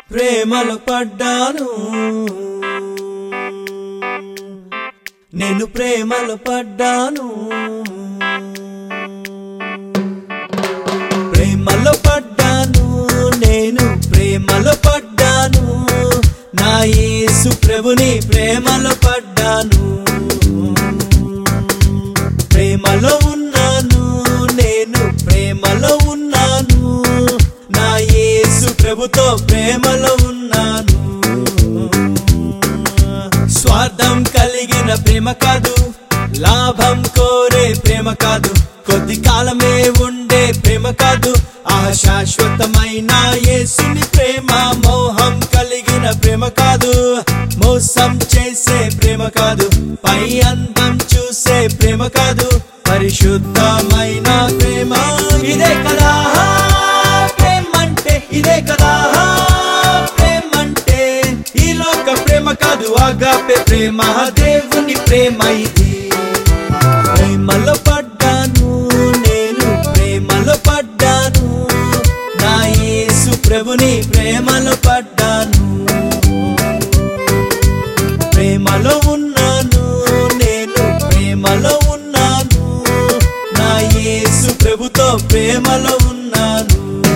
ప్రేమలో పడ్డాను నేను ప్రేమలో పడ్డాను ప్రేమలో పడ్డాను నేను ప్రేమలో పడ్డాను నా యేసు ప్రభుని ప్రేమలో పడ్డాను ప్రేమలో ఉన్నాను నేను ప్రేమలో ఉన్నాను నా యేసు ప్రభుతో ప్రేమలో ఉన్నాను స్వార్థం కలిగిన ప్రేమ కాదు లాభం కోరే ప్రేమ కాదు కొద్ది కాలమే ఉండే ప్రేమ కాదు ఆ శాశ్వతమైన యేసుని ప్రేమ మోహం కలిగిన ప్రేమ కాదు మోసం చేసే ప్రేమ కాదు పై అందం చూసే ప్రేమ కాదు పరిశుద్ధమైన ప్రేమ ఇదే కదా ప్రేమంటే ఇదే కదా ప్రేమంటే ఈ లోక ప్రేమ కాదు ఆగాపే ప్రేమ దేవుని ప్రేమ ఇది ప్రేమలో పడ్డాను నేను ప్రేమలో పడ్డాను నా యేసు ప్రభుని ప్రేమలో పడ్డాను ప్రేమలో ఉన్నాను నేను ప్రేమలో ఉన్నాను నా యేసు ప్రభుతో ప్రేమలో ఉన్నాను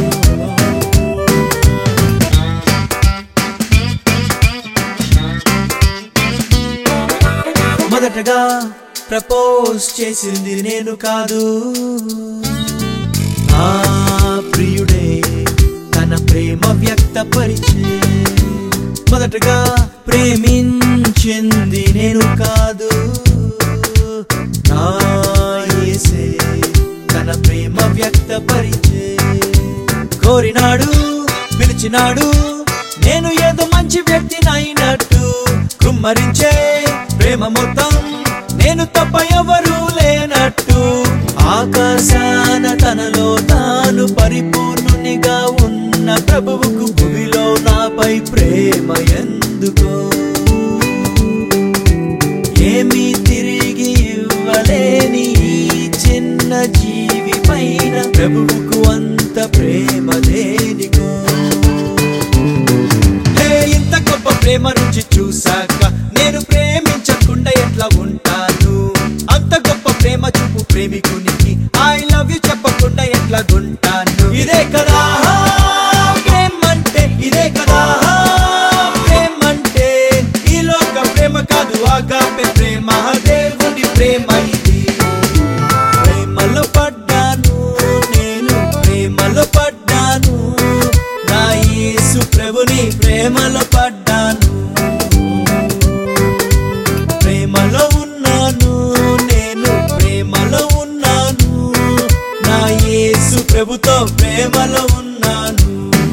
మొదటగా ప్రపోజ్ చేసింది నేను కాదు నా ప్రియుడే తన ప్రేమ వ్యక్తపరిచే మొదటగా ప్రేమించింది నేను కాదు నా యేసే తన ప్రేమ వ్యక్తపరిచే కోరినాడు పిలిచినాడు నేను ఏదో మంచి వ్యక్తినైనట్టు కుమ్మరించే ప్రేమ మొత్తం నేను తప్ప ఎవరు లేనట్టు ఆకాశాన తనలో తాను పరిపూర్ణునిగా ఉన్న ప్రభువుకు భూమిలో నాపై ప్రేమ ఎందుకో ఏమీ తిరిగి ఇవ్వలేని ఈ చిన్న జీవి పైన ప్రభువుకు అంత ప్రేమ దేనికో హే ఇంత గొప్ప ప్రేమ రుచి చూసాక నేను ప్రేమించకుండా ఎట్లా ఉంటాను అంత గొప్ప ప్రేమ చూపు ప్రేమికునికి ఐ లవ్ యు చెప్పకుండా ఎట్లా ఉంటాను ఇదే కదా ప్రేమంటే ఇదే కదా ప్రేమంటే ఈ లోక ప్రేమ కాదు ఆగాపే ప్రేమ దేవుని ప్రేమ ఇది ప్రేమలో పడ్డాను నేను ప్రేమలో పడ్డాను నా యేసు ప్రభుని ప్రేమలో పడ్డాను ప్రేమలో ఉన్నాను నేను ప్రేమలో ఉన్నాను నా యేసు ప్రభుతో ప్రేమలో ఉన్నాను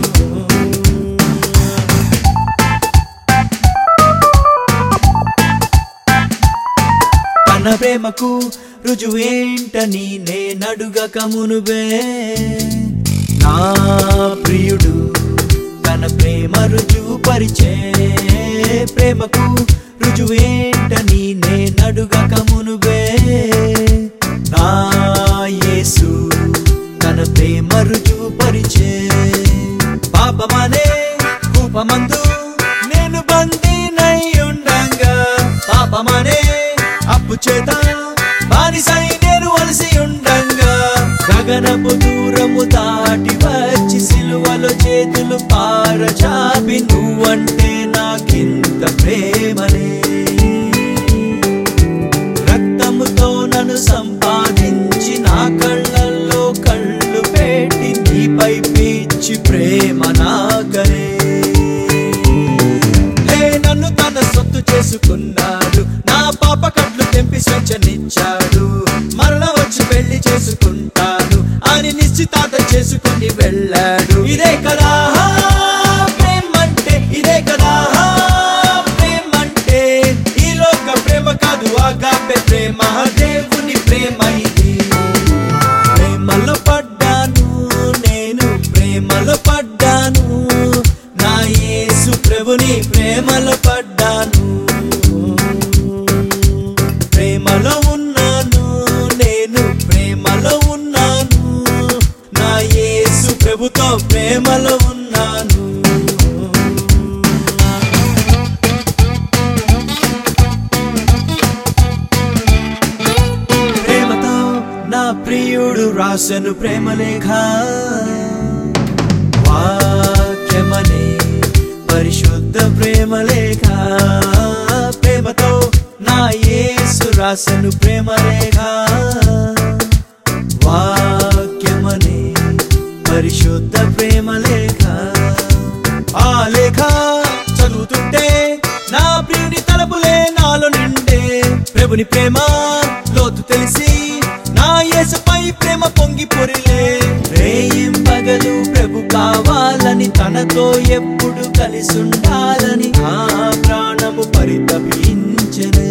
తన ప్రేమకు రుజువేంటని నేనడుగక మునుబే నా ప్రియుడు తన ప్రేమ రుజువు పరిచే ప్రేమకు రుజువేంటని నేనడుగక మునుబే నా యేసు తన ప్రేమ రుజువు పరిచే పాపమనే కూపమందు నేను బందీనై ఉండంగా పాపమనే అప్పు చేత బానిసై నేను వలసి ఉండంగా గగనపు దూరము దాటి వచ్చి సిలువలో చేతులు పారచాపి నువ్వంటే నాకింత ప్రేమనే రక్తముతో నన్ను సంపాదించి నా కళ్ళల్లో కళ్ళు పెట్టి నీపై పీచి ప్రేమ నాకనే హే నన్ను తన సొత్తు చేసుకున్నాడు నా పాప కట్లు తెంపి స్వేచ్ఛనిచ్చాడు మరణ వచ్చి పెళ్లి చేసుకుంటాను అని నిశ్చితార్థ చేసుకుని వెళ్ళాడు ఇదే కదా ప్రేమంటే ఇదే కదా ప్రేమంటే ఈ లోక ప్రేమ కాదు ఆగాపే ప్రేమ దేవుని ప్రేమ ఇది ప్రేమలో పడ్డాను నేను ప్రేమలో పడ్డాను నా యేసు ప్రభుని ప్రేమలో పడ్డాను ప్రేమలో ఉన్నాను నేను ప్రేమలో ఉన్నాను నా యేసు ప్రభుతో ప్రేమలో ఉన్నాను ప్రియుడు రాసను ప్రేమలేఖ వాక్యమనే పరిశుద్ధ ప్రేమలేఖ ప్రేమతో నా యేసు రాసను ప్రేమలేఖ వాక్యమనే పరిశుద్ధ ప్రేమలేఖ ఆ లేఖ చదువుతుంటే నా ప్రియుని తలపులే నాలో నిండే ప్రభుని ప్రేమ లోతు తెలిసి నా యేసుపై ప్రేమ పొంగి పొరిలే రేయిం పగలు ప్రభు కావాలని తనతో ఎప్పుడు కలిసి ఉండాలని ఆ ప్రాణము పరితపించనే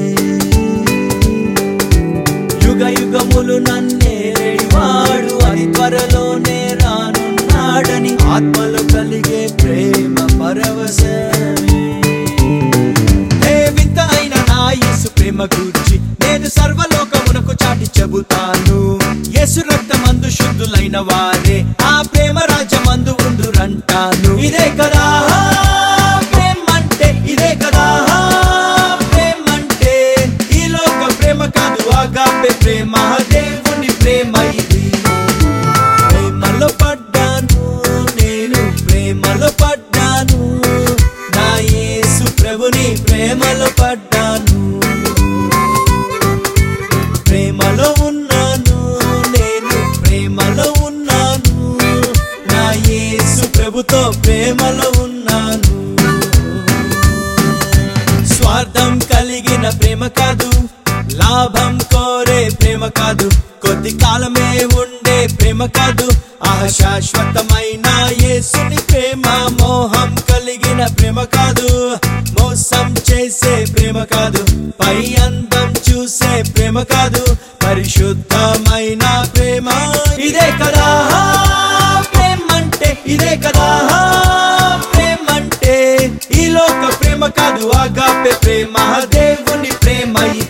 యుగ యుగములు నన్నే వాడు అది త్వరలోనే రానున్నాడని ఆత్మలో కలిగే ప్రేమ పరవశమే ఏ వింత అయిన నా యేసు ప్రేమ గూర్చి నేను సర్వలోకమునకు చాటి చెబుతాను యేసు రక్తమందు శుద్ధులైన వారే ఆ ప్రేమ రాజ్యమందు ఉందురంటాను ఇదే కదా ప్రేమంటే ఇదే కదా ప్రేమంటే ఈ లోక ప్రేమ కాదు ఆగాపే ప్రేమ దేవుని ప్రేమ ఇది ప్రేమలో పడ్డాను నేను ప్రేమలో పడ్డాను నా యేసు ప్రభుని ప్రేమలో పడ్డాను ప్రేమలో ఉన్నాను నేను ప్రేమలో ఉన్నాను నా యేసు ప్రభుతో ప్రేమలో ఉన్నాను స్వార్థం కలిగిన ప్రేమ కాదు లాభం కోరే ప్రేమ కాదు కొద్ది కాలమే ఉండే ప్రేమ కాదు ఆ శాశ్వతమైన యేసుని ప్రేమ మోహం కలిగిన ప్రేమ కాదు మోసం చేసే ప్రేమ కాదు పై అందం చూసే ప్రేమ కాదు పరిశుద్ధమైన ప్రేమ ఇదే కదా ప్రేమంటే ఇదే కదా ప్రేమంటే ఈ లోక ప్రేమ కాదు ఆగాపే ప్రేమ దేవుని ప్రేమ ఇది